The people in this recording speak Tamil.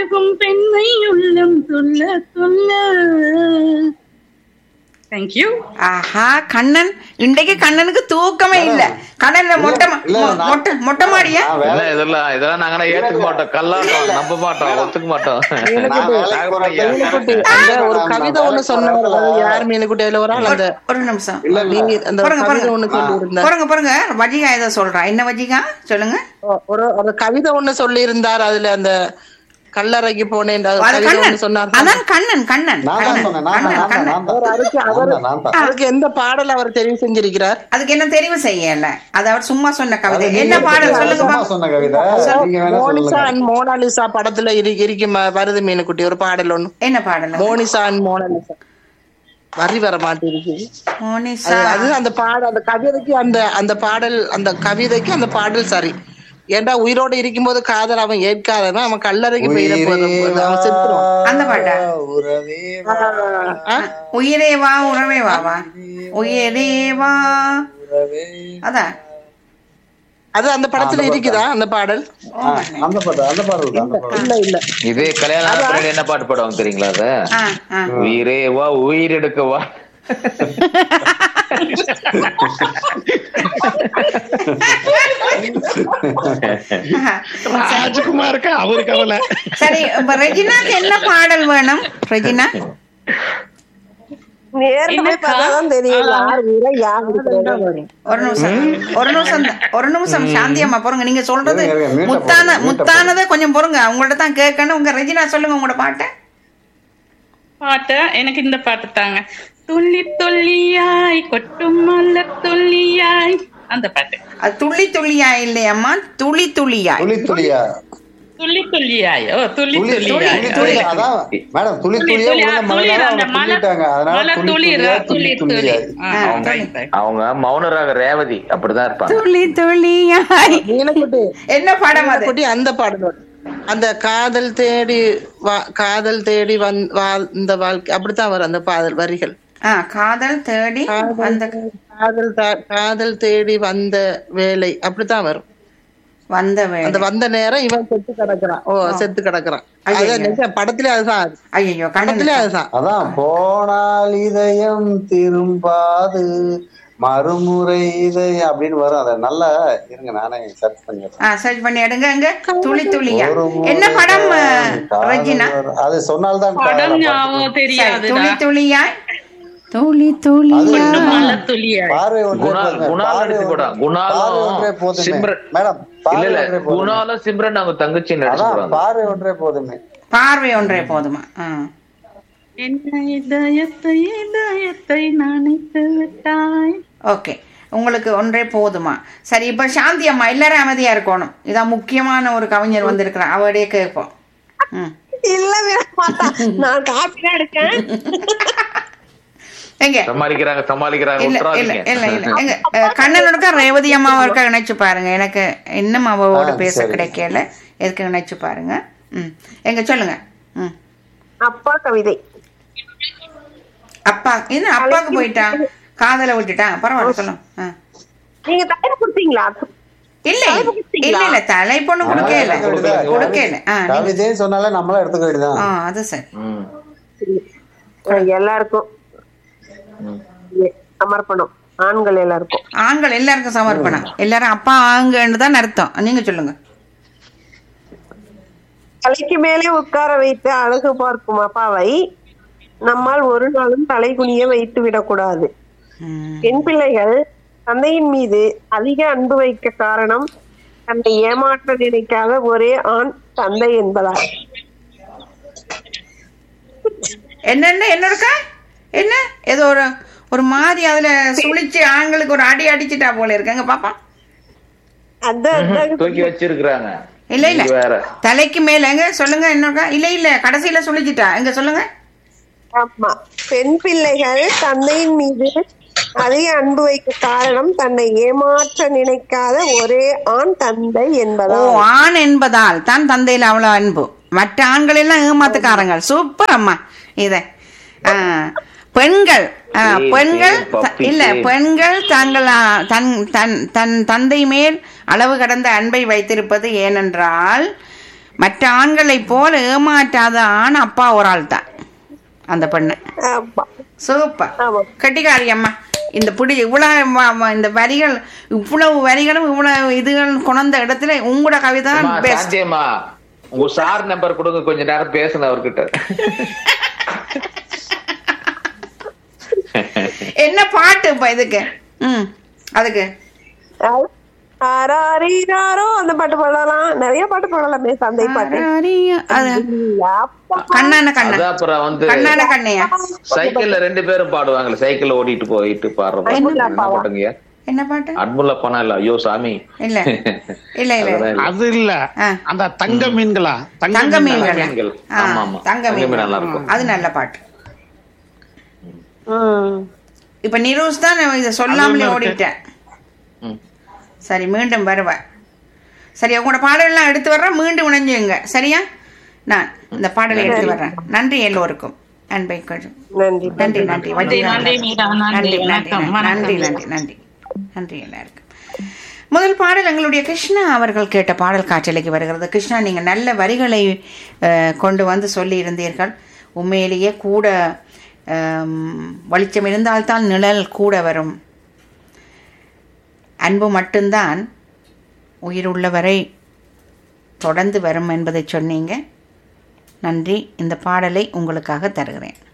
அழகும் பெண்ணை உள்ளம் சொல்ல சொல்ல தேங்க்யூ ஆஹா கண்ணன் இன்றைக்கு கண்ணனுக்கு தூக்கமே இல்ல கண்ணன்ல மொட்டை மா- இல்ல, மொ- நான்- மொட்டை மொட்டை மாடியா நான் இல்ல வேலை இதெல்லாம் இதெல்லாம் நாங்க ஏத்துக்க மாட்டோம் கல்லாட்டம் நம்ப மாட்டோம் ஒத்துக்க மாட்டோம் நான் வேலைக்கு போறப்ப மீனுக்குட்டி அந்த ஒரு கவிதை ஒண்ணு சொன்னார் அது யார் மீனுக்குட்டி அதுல ஒரு ஆள் அந்த ஒரு- ஒரு நிமிஷம் இல்ல இல்ல நீ அந்த பாருங்க கவிதை ஒண்ணு சொல்லி பாருங்க இருந்தார் பாருங்க பாருங்க வஜிகா ஏதோ சொல்றா என்ன வஜிகா சொல்லுங்க ஒரு ஒரு கவிதை ஒண்ணு சொல்லி இருந்தார் அதுல அந்த கல்லறைக்கு போனேன் அந்த அது கவிதை கண்ணன் ஒண்ணு சொன்னார் அதான் கண்ணன் கண்ணன் நான் தான் கண்ணன் சொன்னேன் நான் தான், கண்ணன் நான் தான், கண்ணன் நான் தான். அவர் அதுக்கு அவர் நான் தான், நான் தான். அவருக்கு எந்த பாடல் அவர் தெரிவு செஞ்சிருக்கிறார் அதுக்கு என்ன தெரிவு செய்யல அது அவர் சும்மா சொன்ன கவிதை அது என்ன நீங்க பாடல் சும்மா சொல்லுங்க பாப்போம். சொன்ன கவிதை நீங்க வேணா மோனிசா சொல்லுங்க அண்ட் மோனாலிசா படத்துல இரு இருக்கும் வருது மீனுக்குட்டி ஒரு பாடல் ஒண்ணு என்ன பாடல் மோனிசா அண்ட் மோனாலிசா வரி வர மாட்டேங்குது மோனிசா அது அது அந்த பாடல் அந்த கவிதைக்கு அந்த அந்த பாடல் அந்த கவிதைக்கு அந்த பாடல் சரி ஏன்டா உயிரோட இருக்கும்போது காதல் அவன் ஏற்காதவன் அவன் கல்லறைக்கு போயிட போதும் அவன் செத்துருவான் அந்த பாட்டா? உறவே வா, ஆ? உயிரே வா உறவே வா வா உயிரே வா உறவே. அதான் அது அந்த படத்துல இருக்குதா அந்த பாடல் ஆ, அந்த பாட்டு அந்த பாடல் தான், அந்த பாடல் இல்ல இல்ல இதே கல்யாணம் ஆன பிறகு என்ன பாட்டு பாடுவாங்க தெரியுங்களா அத ஆ, ஆ. உயிரே வா உயிர் எடுக்க வா ராஜகுமாருக்கு அவரு கவலை சரி இப்ப ரெஜினாக்கு என்ன பாடல் வேணும் ரெஜினா நேர்ல போய் பார்த்தாதான் தெரியும் யார் வீர யார் இருக்கிறது. ஒரு நிமிஷம் ஒரு நிமிஷம் தான். ஒரு நிமிஷம் சாந்தி அம்மா பொறுங்க நீங்க சொல்றது இருங்க, இருங்க, மீட்டை முத்தான போடுங்க, மீட்டை முத்தானதை கொஞ்சம் பொறுங்க உங்கள்ட்ட தான் கேட்கணும் உங்க ரெஜினா சொல்லுங்க உங்களோட பாட்டை பாட்டு எனக்கு இந்த பாட்டு தாங்க துள்ளி துள்ளியாய் கொட்டும் மலர் துள்ளியாய் அந்த பாட்டு அது துள்ளி துள்ளியா இல்லையம்மா துளி துளியாய் துளி துளியா துள்ளி துள்ளியாய் ஓ துள்ளி துளி துள்ளியாய் துளி துளி அதான் மேடம் துளி துளி துளியா துளியா, உள்ள துளி, மழைனால அந்த அவங்க மலை- துள்ளிட்டாங்க அதனால மலை துளி துளி, துளியா துளி, துளி துளி. துளியா ஆ, ஆ, right, right. அவங்க மௌனராக ரேவதி அப்படிதான் இருப்பாங்க துளி துளியாய் மீனக்குட்டி என்ன படம் அது மீனக்குட்டி அந்த பாடல் வரும். அந்த காதல் தேடி வா- காதல் தேடி வந் வாழ்ந்த வாழ்க்கை அப்படித்தான் வரும் அந்த பாடல் வரிகள் ஆ காதல் தேடி அந்த காதல் தா- காதல் தேடி வந்த வேலை அப்படித்தான் வரும் வந்த வேலை அந்த வந்த நேரம் இவன் செத்து கிடக்குறான் ஓ செத்து கிடக்குறான் அதான் நிஜம். படத்திலே அதுதான் அது. ஐயோ படத்திலே கண்ணன் அதுதான் அதான் போனால் இதயம் திரும்பாது மறுமுறை இதயம் அப்படின்னு வரும் அதை நல்லா இருங்க நானே சர்ச் பண்ணிடுறேன் ஆ சர்ச் பண்ணி எடுங்க எங்க துளி துளியா ஒரு முறை என்ன படம் காதல் ரெஜினா வரும். அது சொன்னால்தான் படம் காதல் ஞாபகம் சரி, தெரியாதுடா துளி துளியாய் துளி துளியா மலை துள்ளியாய் பார்வை ஒன்றே குணால் போதுமே. குணால் பார்வை நடிச்சு போடா ஒன்றே- பார்வை ஒன்றே குணாலும் போதுமே. சிம்ரன் மேடம் இல்ல பார்வை இல்ல ஒன்றே போதுமே. குணாலும் சிம்ரன் அவங்க தங்கச்சி நடிச்சு அதான் போறாங்க பார்வை ஒன்றே போதுமே பார்வை ஒன்றே போதுமா ஆ. என்ன இதயத்தை இதயத்தை நினைத்து விட்டாய் ஓகே உங்களுக்கு ஒன்றே போதுமா சரி இப்ப சாந்தி அம்மா எல்லாரும் அமைதியா இருக்கணும் இதான் முக்கியமான ஒரு கவிஞர் வந்திருக்கிறார் அவடைய கேட்போம் ம். இல்ல விட மாட்டா நான் காப்பி தான் எடுக்கேன் எங்க சமாளிக்கிறாங்க சமாளிக்கிறாங்க இல்ல இல்ல விட்டுறாதீங்க இல்ல இல்ல எங்க அஹ், கண்ணன் இருக்கா ரேவதி அம்மாவும் இருக்கா நினைச்சு பாருங்க எனக்கு இன்னும் அவளோட ஆ, பேச சரி. கிடைக்கல எதுக்கு நினைச்சு பாருங்க ம் எங்க சொல்லுங்க ம் அப்பா கவிதை அப்பா என்ன அப்பாவுக்கு போயிட்டான் காதல விட்டுட்டான் பரவாயில்ல சொல்லுங்க ஆ. நீங்க தலைப்பு கொடுத்தீங்களா இல்ல தலைப்பு இல்ல கொடுத்தீங்களா? இல்ல தலைப்பொண்ணு கொடுக்கல கொடுக்கல. கொடுக்கல ஆ நீங்க- கவிதைன்னு சொன்னாலே நம்மளா எடுத்துக்க வேண்டியதான் ஆ அது சரி ம். அஹ் எல்லாருக்கும் ஏ, சமர்ப்பணம் ஆண்கள் எல்லாருக்கும் ஆண்கள் எல்லாருக்கும் சமர்ப்பணம் எல்லாரும் அப்பா ஆங்கன்னு தான் அர்த்தம் நீங்க சொல்லுங்க தலைக்கு மேலே உட்கார வைத்து அழகு பார்க்கும் அப்பாவை நம்மால் ஒரு நாளும் தலை குனிய வைத்து விடக்கூடாது ம். பெண் பிள்ளைகள் தந்தையின் மீது அதிக அன்பு வைக்க காரணம் தன்னை ஏமாற்ற நினைக்காத ஒரே ஆண் தந்தை என்பதால் என்னென்ன என்ன இருக்கா என்ன ஏதோ ஒரு ஒரு மாதிரி அதுல சுழிச்சு ஆண்களுக்கு ஒரு அடி அடிச்சிட்டா போல இருக்காங்க பாப்பா அதான் அதான் தூக்கி வச்சிருக்கிறாங்க இல்ல இல்ல நீங்க வேற தலைக்கு மேல எங்க சொல்லுங்க என்னக்கா இல்ல இல்ல கடைசியில சுழிச்சிட்டா எங்க சொல்லுங்க ஆமா பெண் பிள்ளைகள் தந்தையின் மீது அதிக அன்பு வைக்க காரணம் தன்னை ஏமாற்ற நினைக்காத ஒரே ஆண் தந்தை ஓ என்பதால் ஆண் என்பதால் தான் தந்தையில அவ்வளவு அன்பு மற்ற ஆண்கள் எல்லாம் ஏமாத்துக்காரங்க சூப்பர் அம்மா இத ஆ, பெண்கள் ஆ, ஏய், பெண்கள் ஏய், த- பப்பி, இல்ல ஏய். பெண்கள் தாங்கள் ஆ, தன் தன் தன் தந்தை மேல் அளவு கடந்த அன்பை வைத்திருப்பது ஏனென்றால் மற்ற ஆண்களைப் போல ஏமாற்றாத ஆண் அப்பா ஒரு ஆள் தான் அந்த பெண்ணு ஆமா சூப்பர் ஆமா. கட்டிக்காரி அம்மா இந்த பிடி இவ்வளவு ம- ம- இந்த வரிகள் இவ்வளவு வரிகளும் இவ்வளவு இதுகள் கொண்ட இடத்துல உங்களோட கவிதை அம்மா, தான் பெஸ்ட் சாந்தியம்மா உங்க சார் நம்பர் கொடுங்க கொஞ்ச நேரம் பேசணும் அவர்கிட்ட என்ன பாட்டு இப்ப இதுக்கு ம் அதுக்கு ஆராரிராரோ அந்த பாட்டு பாடலாம் நிறைய பாட்டு பாடலாமே சந்தை பாட்டு ஆராரியா, அது அப்பா. கண்ணான கண்ணா அது அப்புறம் வந்து கண்ணான கண்ணையா சைக்கிள்ல ரெண்டு பேரும் பாடுவாங்கல்ல சைக்கிள் ஓட்டிட்டு போயிட்டு பாடுற என்ன என்ன பாட்டுங்க என்ன பாட்டு அன்புள்ள போனா இல்ல ஐயோ சாமி இல்ல இல்ல இல்ல அதெல்லாம் இல்ல. அது இல்ல ஆ. அந்த தங்க மீன்களா தங்க மீன்கள் மீன்கள். ஆ, ஆமா, ஆமா. தங்க தங்க மீன் மீன் நல்லா இருக்கும். அது நல்ல பாட்டு ம். இப்ப நிரூஸ் தான் நான் இதை சொல்லாமலே அது ஒண்ணு ஓடிட்டேன் ம். சரி மீண்டும் வருவேன் சரி உங்களோட பாடலெல்லாம் எடுத்து வர்றேன் மீண்டும் இணைஞ்சுங்க சரியா நான் இந்த பாடலை எடுத்து வர்றேன் நன்றி எல்லோருக்கும் அன்பை கொஞ்சம் நன்றி நன்றி நன்றி நன்றி, நன்றி, மீரா, நன்றி, நன்றி நன்றி வணக்கம், நன்றி வணக்கம். நன்றி நன்றி நன்றி நன்றி எல்லாருக்கும் முதல் பாடல் எங்களுடைய கிருஷ்ணா அவர்கள் கேட்ட பாடல் காற்றலைக்கு வருகிறது கிருஷ்ணா நீங்கள் நல்ல வரிகளை அஹ், கொண்டு வந்து சொல்லி இருந்தீர்கள் உண்மையிலேயே கூட அம், வெளிச்சம் இருந்தால்தான் நிழல் கூட வரும் அன்பு மட்டும்தான் உயிருள்ளவரை தொடர்ந்து வரும் என்பதை சொன்னீங்க நன்றி இந்த பாடலை உங்களுக்காக தருகிறேன்